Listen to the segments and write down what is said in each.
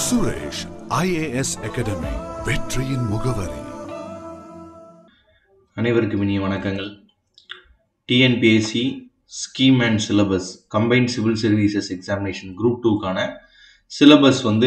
Suresh IAS academy வெற்றியின் முகவரி அனைவருக்கும் இனிய வணக்கங்கள் TNPSC scheme and syllabus combined civil services examination group டூக்கான சிலபஸ் வந்து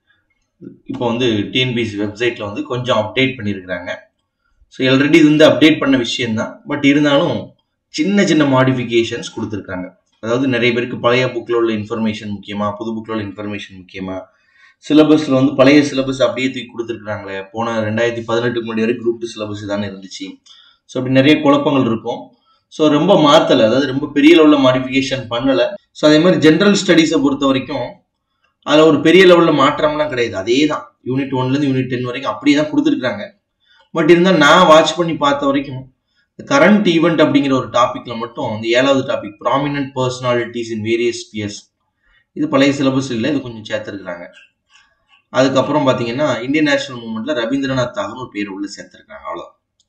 இப்போ வந்து டிஎன்பிஎஸ்சி வெப்சைட்டில் வந்து கொஞ்சம் அப்டேட் பண்ணியிருக்கிறாங்க ஸோ ஆல்ரெடி இது வந்து அப்டேட் பண்ண விஷயம்தான் பட் இருந்தாலும் சின்ன சின்ன மாடிஃபிகேஷன்ஸ் கொடுத்துருக்காங்க அதாவது நிறைய பேருக்கு பழைய புக்கில் உள்ள இன்ஃபர்மேஷன் முக்கியமாக புது புக்கில் உள்ள இன்ஃபர்மேஷன் முக்கியமாக சிலபஸில் வந்து பழைய சிலபஸ் அப்படியே தூக்கி கொடுத்துருக்குறாங்களே போன ரெண்டாயிரத்தி பதினெட்டுக்கு முன்னாடி வரை குரூப் டூ சிலபஸ் தானே இருந்துச்சு ஸோ அப்படி நிறைய குழப்பங்கள் இருக்கும் ஸோ ரொம்ப மாற்றலை அதாவது ரொம்ப பெரிய லெவலில் மாடிஃபிகேஷன் பண்ணலை ஸோ அதே மாதிரி ஜென்ரல் ஸ்டடீஸை பொறுத்த வரைக்கும் அதில் ஒரு பெரிய லெவலில் மாற்றம்லாம் கிடையாது அதே தான் யூனிட் ஒன்லேருந்து யூனிட் டென் வரைக்கும் அப்படியே தான் கொடுத்துருக்குறாங்க பட் இருந்தால் நான் வாட்ச் பண்ணி பார்த்த வரைக்கும் கரண்ட் ஈவெண்ட் அப்படிங்கிற ஒரு டாப்பிக்ல மட்டும் இந்த ஏழாவது topic prominent personalities in various spheres இது பழைய சிலபஸ் இல்லை இது கொஞ்சம் சேர்த்துருக்குறாங்க அதுக்கப்புறம் பார்த்தீங்கன்னா இந்தியன் நேஷனல் மூவ்மெண்ட்ல ரவீந்திரநாத் தாகூர் ஒரு பேர் உள்ள சேர்த்துருக்காங்க அவ்வளோ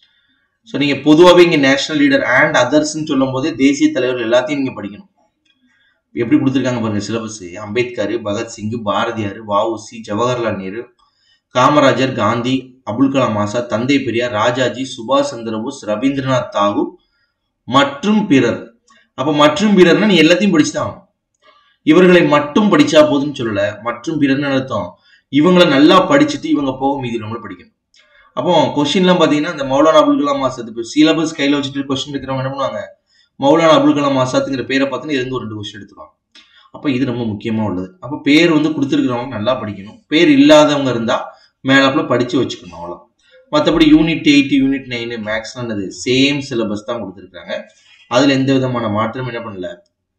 ஸோ நீங்கள் பொதுவாகவே இங்கே நேஷனல் லீடர் அண்ட் அதர்ஸ்ன்னு சொல்லும் போதே தேசிய தலைவர்கள் எல்லாத்தையும் நீங்கள் படிக்கணும் எப்படி கொடுத்துருக்காங்க பாருங்க சிலபஸ் அம்பேத்கர் பகத்சிங் பாரதியார் வஉசி ஜவஹர்லால் நேரு காமராஜர் காந்தி அபுல் கலாம் ஆசாத் தந்தை பெரியார் ராஜாஜி சுபாஷ் சந்திரபோஸ் ரவீந்திரநாத் தாகூர் மற்றும் பிறர் அப்ப மற்றும் பிறர்னா நீ எல்லாத்தையும் படிச்சுதான் ஆகணும் இவர்களை மட்டும் படிச்சா போதும்னு சொல்லல மற்றும் பிறர்னு அர்த்தம் இவங்களை நல்லா படிச்சுட்டு இவங்க போக மீதி நம்மளும் படிக்கணும் அப்போ கொஸ்டின்லாம் பார்த்தீங்கன்னா இந்த மௌலானா அபுல் கலாம் ஆசாத் இப்போ சிலபஸ் கையில் வச்சுட்டு கொஸ்டின் இருக்கிறவங்க என்ன பண்ணுவாங்க மௌலானா அபுல் கலாம் ஆசாத்துங்கிற பேரை பார்த்துன்னு இருந்து ஒரு ரெண்டு கொஸ்டின் எடுத்துருவாங்க அப்போ இது ரொம்ப முக்கியமாக உள்ளது அப்போ பேர் வந்து கொடுத்துருக்கிறவங்க நல்லா படிக்கணும் பேர் இல்லாதவங்க இருந்தால் மேலாப்புல படித்து வச்சுக்கணும் அவ்வளோ மற்றபடி யூனிட் எயிட் யூனிட் நைனு மேக்ஸ்னது சேம் சிலபஸ் தான் கொடுத்துருக்காங்க அதில் எந்த விதமான மாற்றம் என்ன பண்ணல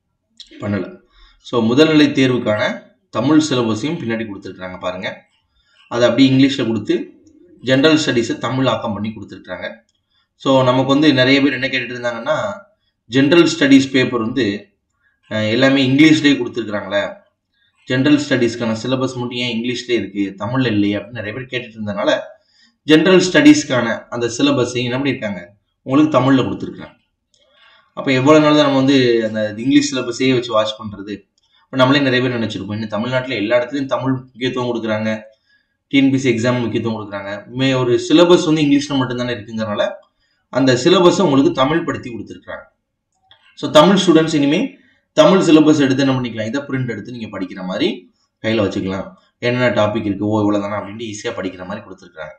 பண்ணலை ஸோ முதல்நிலை தேர்வுக்கான தமிழ் சிலபஸையும் பின்னாடி கொடுத்துருக்குறாங்க பாருங்க அதை அப்படியே இங்கிலீஷில் கொடுத்து ஜென்ரல் ஸ்டடீஸை தமிழ் ஆக்கம் பண்ணி கொடுத்துருக்குறாங்க ஸோ நமக்கு வந்து நிறைய பேர் என்ன கேட்டுட்டு இருந்தாங்கன்னா ஜென்ரல் ஸ்டடீஸ் பேப்பர் வந்து அஹ், எல்லாமே இங்கிலீஷ்லேயே கொடுத்துருக்குறாங்களே ஜென்ரல் ஸ்டடீஸ்க்கான சிலபஸ் மட்டும் ஏன் இங்கிலீஷ்லேயே இருக்கு தமிழ்ல இல்லையே அப்படின்னு நிறைய பேர் கேட்டுட்டு இருந்தனால ஜென்ரல் ஸ்டடீஸ்க்கான அந்த சிலபஸை என்ன பண்ணியிருக்காங்க உங்களுக்கு தமிழில் கொடுத்துருக்குறாங்க அப்போ எவ்வளோ நாள் தான் நம்ம வந்து அந்த இங்கிலீஷ் சிலபஸையே வச்சு வாட்ச் பண்ணுறது இப்போ நம்மளே நிறைய பேர் நினச்சிருப்போம் இன்னும் தமிழ்நாட்டில் எல்லா இடத்துலையும் தமிழ் முக்கியத்துவம் கொடுக்குறாங்க டிஎன்பிசி எக்ஸாம் முக்கியத்துவம் கொடுக்குறாங்க மே ஒரு சிலபஸ் வந்து இங்கிலீஷில் மட்டும்தானே இருக்குங்கிறனால அந்த சிலபஸை உங்களுக்கு தமிழ் படுத்தி கொடுத்துருக்குறாங்க ஸோ தமிழ் ஸ்டூடெண்ட்ஸ் இனிமேல் தமிழ் சிலபஸ் எடுத்து என்ன பண்ணிக்கலாம் இதை பிரிண்ட் எடுத்து நீங்கள் படிக்கிற மாதிரி கையில் வச்சுக்கலாம் என்னென்ன டாபிக் இருக்குது ஓ இவ்வளோ தானே அப்படின்ட்டு ஈஸியாக படிக்கிற மாதிரி கொடுத்துருக்காங்க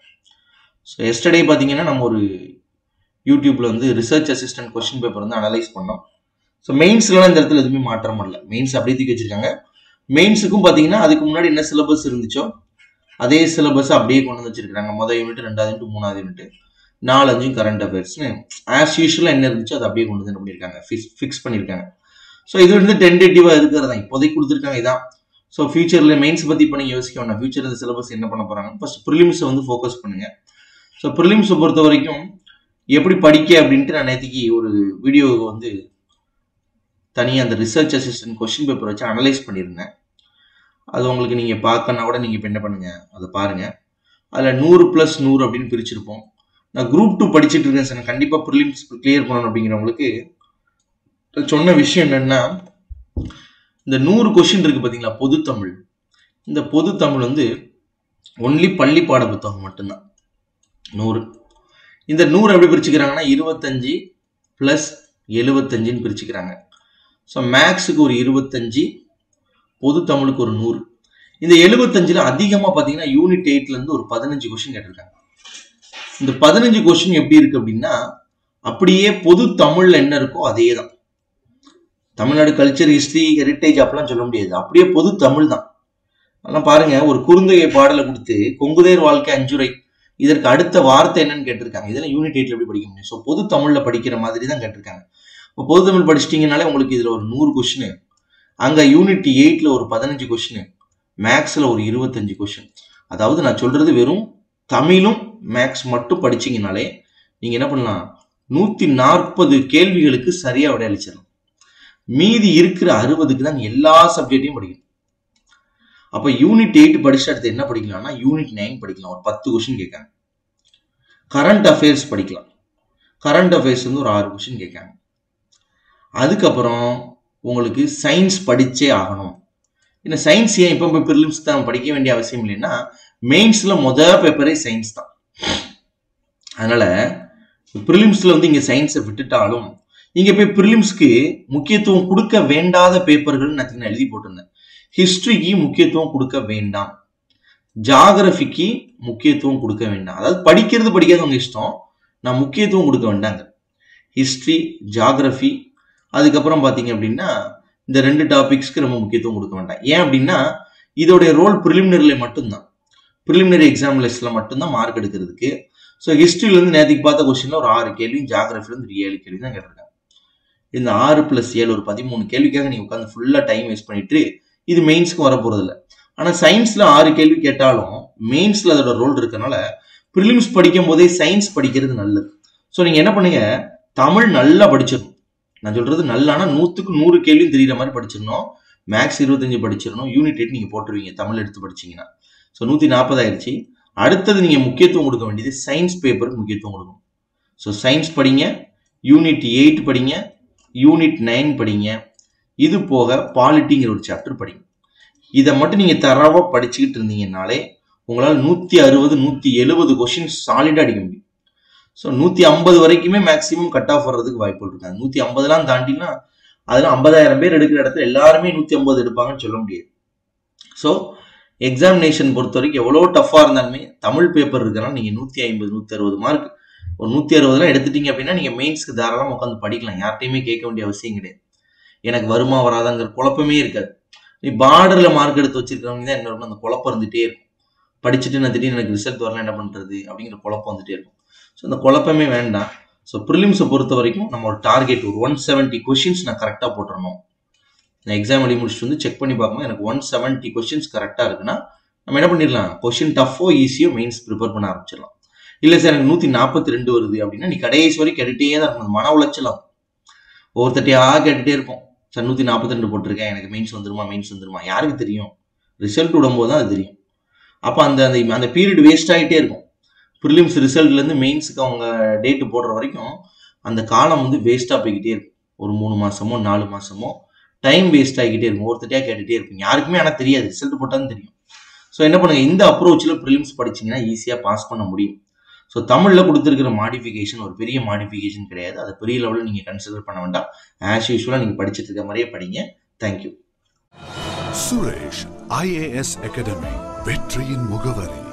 ஸோ எஸ்டர்டே பார்த்தீங்கன்னா நம்ம ஒரு யூடியூப்ல வந்து ரிசர்ச் அசிஸ்டன்ட் கொஸ்டின் பேப்பர் வந்து அனலைஸ் பண்ணோம் ஸோ மெயின்ஸ்லாம் இந்த இடத்துல எதுவுமே மாற்றம் பண்ணல மெயின்ஸ் அப்படியே தூக்கி வச்சிருக்காங்க மெயின்ஸுக்கும் பார்த்தீங்கன்னா அதுக்கு முன்னாடி என்ன சிலபஸ் இருந்துச்சோ அதே சிலபஸ் அப்படியே கொண்டு வந்து வச்சிருக்காங்க முதல் யூனிட் ரெண்டாவது யூனிட் மூணாவது யூனிட் நாலஞ்சு கரண்ட் அஃபேர்ஸ்னு ஆஸ் யூஷுவலாக என்ன இருந்துச்சோ அதை அப்படியே கொண்டு வந்து என்ன பண்ணியிருக்காங்க ஃபிக்ஸ் பண்ணியிருக்காங்க ஸோ இது வந்து டென்டேட்டிவாக இருக்கிறதா இப்போதைக்கு கொடுத்துருக்காங்க இதான் ஸோ ஃபியூச்சரில் மெயின்ஸ் பற்றி இப்போ நீங்கள் யோசிக்க வேண்டாம் ஃபியூச்சர் இந்த சிலபஸ் என்ன பண்ண போகிறாங்க ஃபர்ஸ்ட் ப்ரிலிம்ஸை வந்து ஃபோக்கஸ் பண்ணுங்க ஸோ ப்ரிலிம்ஸை பொறுத்த வரைக்கும் எப்படி படிக்க அப்படின்ட்டு நான் நேற்றுக்கு ஒரு வீடியோ வந்து தனியாக அந்த ரிசர்ச் அசிஸ்டன்ட் கொஸ்டின் பேப்பர் வச்சு அனலைஸ் பண்ணியிருந்தேன் அது உங்களுக்கு நீங்கள் பார்க்கணுன்னா கூட நீங்கள் இப்போ என்ன பண்ணுங்க அதை பாருங்கள் அதில் நூறு ப்ளஸ் நூறு அப்படின்னு பிரிச்சிருப்போம் நான் குரூப் டூ படிச்சுட்டு இருக்கேன் சார் நான் கண்டிப்பாக ப்ரிலிம்ஸ் கிளியர் பண்ணணும் அப்படிங்கிறவங்களுக்கு சொன்ன விஷயம் என்னன்னா இந்த நூறு கொஷின் இருக்கு பார்த்தீங்களா பொது தமிழ் இந்த பொது தமிழ் வந்து ஒன்லி பள்ளி பாட புத்தகம் மட்டும்தான் நூறு இந்த நூறு எப்படி பிரிச்சுக்கிறாங்கன்னா இருபத்தஞ்சு ப்ளஸ் எழுபத்தஞ்சுன்னு பிரிச்சுக்கிறாங்க ஸோ மேக்ஸுக்கு ஒரு இருபத்தஞ்சு பொது தமிழுக்கு ஒரு நூறு இந்த எழுபத்தஞ்சில் அதிகமாக பார்த்தீங்கன்னா யூனிட் எயிட்லேருந்து ஒரு பதினஞ்சு கொஷின் கேட்டிருக்காங்க இந்த பதினஞ்சு கொஷின் எப்படி இருக்கு அப்படின்னா அப்படியே பொது தமிழ்ல என்ன இருக்கோ அதே தான் தமிழ்நாடு கல்ச்சர் ஹிஸ்டரி ஹெரிட்டேஜ் அப்படிலாம் சொல்ல முடியாது அப்படியே பொது தமிழ் தான் அதெல்லாம் பாருங்க ஒரு குறுந்தொகை பாடலை கொடுத்து கொங்குதேர் வாழ்க்கை அஞ்சுரை இதற்கு அடுத்த வார்த்தை என்னன்னு கேட்டிருக்காங்க இதெல்லாம் யூனிட் எயிட்ல எப்படி படிக்க முடியும் ஸோ பொது தமிழ்ல படிக்கிற மாதிரி தான் கேட்டிருக்காங்க இப்போ பொது தமிழ் படிச்சிட்டிங்கனாலே உங்களுக்கு இதுல ஒரு நூறு கொஷின் அங்க யூனிட் எயிட்ல ஒரு பதினஞ்சு கொஷின் மேக்ஸ்ல ஒரு இருபத்தஞ்சு கொஷின் அதாவது நான் சொல்றது வெறும் தமிழும் மேக்ஸ் மட்டும் படிச்சீங்கனாலே நீங்க என்ன பண்ணலாம் நூத்தி நாற்பது கேள்விகளுக்கு சரியா விடையளிச்சிடலாம் மீதி இருக்கிற அறுபதுக்கு தான் எல்லா சப்ஜெக்டையும் படிக்கணும் அப்ப யூனிட் எயிட் படிச்ச அடுத்து என்ன படிக்கலாம்னா யூனிட் நைன் படிக்கலாம் ஒரு பத்து கொஸ்டின் கேட்காங்க கரண்ட் அஃபேர்ஸ் படிக்கலாம் கரண்ட் அஃபேர்ஸ் வந்து ஒரு ஆறு கொஸ்டின் கேட்காங்க அதுக்கப்புறம் உங்களுக்கு சயின்ஸ் படிச்சே ஆகணும் இந்த சயின்ஸ் ஏன் இப்போ போய் ப்ரிலிம்ஸ் தான் படிக்க வேண்டிய அவசியம் இல்லைன்னா மெயின்ஸில் மொதல் பேப்பரே சயின்ஸ் தான் அதனால ப்ரிலிம்ஸில் வந்து இங்கே சயின்ஸை விட்டுட்டாலும் இங்கே போய் ப்ரிலிம்ஸ்க்கு முக்கியத்துவம் கொடுக்க வேண்டாத பேப்பர்கள் நான் நான் எழுதி போட்டிருந்தேன் ஹிஸ்ட்ரிக்கு முக்கியத்துவம் கொடுக்க வேண்டாம் ஜாகிரபிக்கு முக்கியத்துவம் கொடுக்க வேண்டாம் அதாவது படிக்கிறது படிக்காத உங்க இஷ்டம் நான் முக்கியத்துவம் கொடுக்க வேண்டாங்க ஹிஸ்ட்ரி ஜாகிரபி அதுக்கப்புறம் பார்த்தீங்க அப்படின்னா இந்த ரெண்டு டாபிக்ஸ்க்கு ரொம்ப முக்கியத்துவம் கொடுக்க வேண்டாம் ஏன் அப்படின்னா இதோடைய ரோல் ப்ரிலிமினரியில் மட்டும்தான் ப்ரிலிமினரி எக்ஸாம் லிஸ்ட்டில் மட்டும்தான் மார்க் எடுக்கிறதுக்கு ஸோ ஹிஸ்ட்ரியிலேருந்து நேற்றுக்கு பார்த்த கொஸ்டினில் ஒரு ஆறு கேள்வியும் ஜாகிரபிலேருந்து ஒரு ஏழு கேள்வி தான் கேட்டிருக்காங்க இந்த ஆறு ப்ளஸ் ஏழு ஒரு பதிமூணு கேள்விக்காக நீ உட்காந்து ஃபுல்லாக டைம் வேஸ்ட் பண்ணிட்டு இது மெயின்ஸ்க்கு வர போகிறது இல்லை ஆனால் சயின்ஸில் ஆறு கேள்வி கேட்டாலும் மெயின்ஸில் அதோட ரோல் இருக்கனால ப்ரிலிம்ஸ் படிக்கும் போதே சயின்ஸ் படிக்கிறது நல்லது ஸோ நீங்கள் என்ன பண்ணுங்க தமிழ் நல்லா படிச்சிடணும் நான் சொல்றது நல்லானா நூற்றுக்கு நூறு கேள்வியும் தெரியுற மாதிரி படிச்சிடணும் மேக்ஸ் இருபத்தஞ்சு படிச்சிடணும் யூனிட் எயிட் நீங்கள் போட்டுருவீங்க தமிழ் எடுத்து படிச்சீங்கன்னா ஸோ நூற்றி நாற்பது ஆயிடுச்சு அடுத்தது நீங்கள் முக்கியத்துவம் கொடுக்க வேண்டியது சயின்ஸ் பேப்பருக்கு முக்கியத்துவம் கொடுக்கணும் ஸோ சயின்ஸ் படிங்க யூனிட் எயிட் படிங்க யூனிட் நைன் படிங்க இது போக பாலிட்டிங்கிற ஒரு சாப்டர் படிங்க இதை மட்டும் நீங்கள் தரவாக படிச்சுக்கிட்டு இருந்தீங்கன்னாலே உங்களால் நூற்றி அறுபது நூற்றி எழுபது கொஷின் சாலிடாக அடிக்க முடியும் ஸோ நூற்றி ஐம்பது வரைக்குமே மேக்ஸிமம் கட் ஆஃப் வர்றதுக்கு வாய்ப்புகள் இருக்காங்க நூற்றி ஐம்பதுலாம் தாண்டினா அதெல்லாம் ஐம்பதாயிரம் பேர் எடுக்கிற இடத்துல எல்லாருமே நூற்றி ஐம்பது எடுப்பாங்கன்னு சொல்ல முடியாது ஸோ எக்ஸாமினேஷன் பொறுத்த வரைக்கும் எவ்வளோ டஃப்பாக இருந்தாலுமே தமிழ் பேப்பர் இருக்கிறனால நீங்கள் நூற்றி ஐம்பது நூற்றி அறுபது மார்க் ஒரு நூற்றி அறுபதுலாம் எடுத்துட்டீங்க அப்படின்னா நீங்கள் மெயின்ஸ்க்கு தாராளமாக உட்காந்து படிக்கலாம் யார்ட்டையுமே கேட்க வேண்டிய அவசியம் கிடையாது எனக்கு வருமா வராதாங்கிற குழப்பமே இருக்காது நீ பார்டரில் மார்க் எடுத்து வச்சிருக்கிறவங்க தான் என்ன இருக்கும் அந்த குழப்பம் இருந்துகிட்டே இருக்கும் படிச்சுட்டு நான் திடீர்னு எனக்கு ரிசல்ட் வரல என்ன பண்ணுறது அப்படிங்கிற குழப்பம் வந்துட்டே இருக்கும் ஸோ அந்த குழப்பமே வேண்டாம் ஸோ ப்ரிலிம்ஸை பொறுத்த வரைக்கும் நம்ம ஒரு டார்கெட் ஒரு ஒன் செவன்ட்டி கொஷின்ஸ் நான் கரெக்டாக போட்டுறணும் நான் எக்ஸாம் எழுதி முடிச்சுட்டு வந்து செக் பண்ணி பார்க்கும்போது எனக்கு ஒன் செவன்ட்டி கொஷின்ஸ் கரெக்டாக இருக்குன்னா நம்ம என்ன பண்ணிடலாம் கொஷின் டஃபோ ஈஸியோ மெயின்ஸ் ப்ரிப்பேர் பண்ண ஆரம்பிச்சிடலாம் இல்லை சார் எனக்கு நூற்றி நாற்பத்தி ரெண்டு வருது அப்படின்னா நீ கடைசி வரைக்கும் கேட்டுகிட்டே தான் இருக்கும் மன உளைச்சலாம் ஒவ்வொருத்தட்டையாக கேட்டுகிட்டே இருப்போம் சார் நூற்றி நாற்பத்தி ரெண்டு போட்டிருக்கேன் எனக்கு மெயின்ஸ் வந்துருமா மெயின்ஸ் வந்துருமா யாருக்கு தெரியும் ரிசல்ட் விடும்போது தான் அது தெரியும் அப்போ அந்த அந்த அந்த பீரியட் வேஸ்ட் ஆகிட்டே இருக்கும் ப்ரிலிம்ஸ் ரிசல்ட்லேருந்து மெயின்ஸுக்கு அவங்க டேட்டு போடுற வரைக்கும் அந்த காலம் வந்து வேஸ்ட்டாக போய்கிட்டே இருக்கும் ஒரு மூணு மாதமோ நாலு மாதமோ டைம் வேஸ்ட் ஆகிக்கிட்டே இருக்கும் ஒருத்தட்டையாக கேட்டுகிட்டே இருக்கும் யாருக்குமே ஆனால் தெரியாது ரிசல்ட் போட்டாலும் தெரியும் ஸோ என்ன பண்ணுங்க இந்த அப்ரோச்சில் ப்ரிலிம்ஸ் படிச்சிங்கன்னா ஈஸியாக பாஸ் பண்ண முடியும் ஸோ தமிழில் கொடுத்துருக்கிற மாடிஃபிகேஷன் ஒரு பெரிய மாடிஃபிகேஷன் கிடையாது அதை பெரிய லெவலில் நீங்கள் கன்சிடர் பண்ண வேண்டாம் ஆஸ் யூஸ்வலாக நீங்கள் படிச்சுட்டு இருக்க மாதிரியே படிங்க தேங்க்யூ சுரேஷ் ஐஏஎஸ் அகாடமி வெற்றியின் முகவரி